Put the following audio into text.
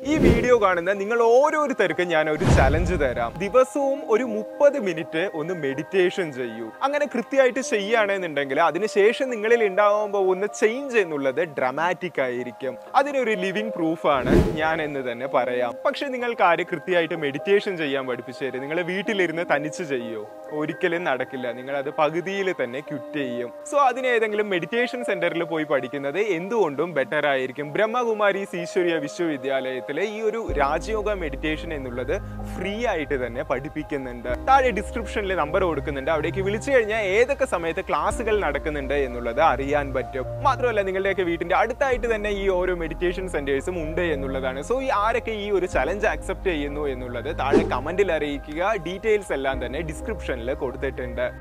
ഈ വീഡിയോ കാണുന്ന നിങ്ങൾ ഓരോരുത്തർക്കും ഞാൻ ഒരു ചലഞ്ച് തരാം ദിവസവും ഒരു മുപ്പത് മിനിറ്റ് ഒന്ന് മെഡിറ്റേഷൻ ചെയ്യൂ അങ്ങനെ കൃത്യമായിട്ട് ചെയ്യുകയാണെന്നുണ്ടെങ്കിൽ അതിനുശേഷം നിങ്ങളിൽ ഉണ്ടാവാൻ പോകുന്ന ചേഞ്ച് എന്നുള്ളത് ഡ്രമാറ്റിക് ആയിരിക്കും അതിനൊരു ലിവിങ് പ്രൂഫാണ് ഞാൻ എന്ന് തന്നെ പറയാം പക്ഷെ നിങ്ങൾക്ക് ആര് കൃത്യമായിട്ട് മെഡിറ്റേഷൻ ചെയ്യാൻ പഠിപ്പിച്ചു തരും നിങ്ങൾ വീട്ടിലിരുന്ന് തനിച്ച് ചെയ്യോ ഒരിക്കലും നടക്കില്ല നിങ്ങൾ അത് പകുതിയിൽ തന്നെ ക്വിറ്റ് ചെയ്യും സോ അതിന് ഏതെങ്കിലും മെഡിറ്റേഷൻ സെന്ററിൽ പോയി പഠിക്കുന്നത് എന്തുകൊണ്ടും ബെറ്റർ ആയിരിക്കും ബ്രഹ്മകുമാരീസ് ഈശ്വരീയ വിശ്വവിദ്യാലയത്തിലെ ഈ ഒരു രാജയോഗ മെഡിറ്റേഷൻ എന്നുള്ളത് ഫ്രീ ആയിട്ട് തന്നെ പഠിപ്പിക്കുന്നുണ്ട് താഴെ ഡിസ്ക്രിപ്ഷനിൽ നമ്പർ കൊടുക്കുന്നുണ്ട് അവിടേക്ക് വിളിച്ചു കഴിഞ്ഞാൽ ഏതൊക്കെ സമയത്ത് ക്ലാസ്സുകൾ നടക്കുന്നുണ്ട് എന്നുള്ളത് അറിയാൻ പറ്റും മാത്രമല്ല നിങ്ങളുടെയൊക്കെ വീട്ടിന്റെ അടുത്തായിട്ട് തന്നെ ഈ ഓരോ മെഡിറ്റേഷൻ സെന്റേഴ്സും ഉണ്ട് എന്നുള്ളതാണ് സോ ഈ ആരൊക്കെ ഈ ഒരു ചലഞ്ച് അക്സെപ്റ്റ് ചെയ്യുന്നു എന്നുള്ളത് താഴെ കമന്റിൽ അറിയിക്കുക ഡീറ്റെയിൽസ് എല്ലാം തന്നെ ഡിസ്ക്രിപ്ഷനിൽ കൊടുത്തിട്ടുണ്ട്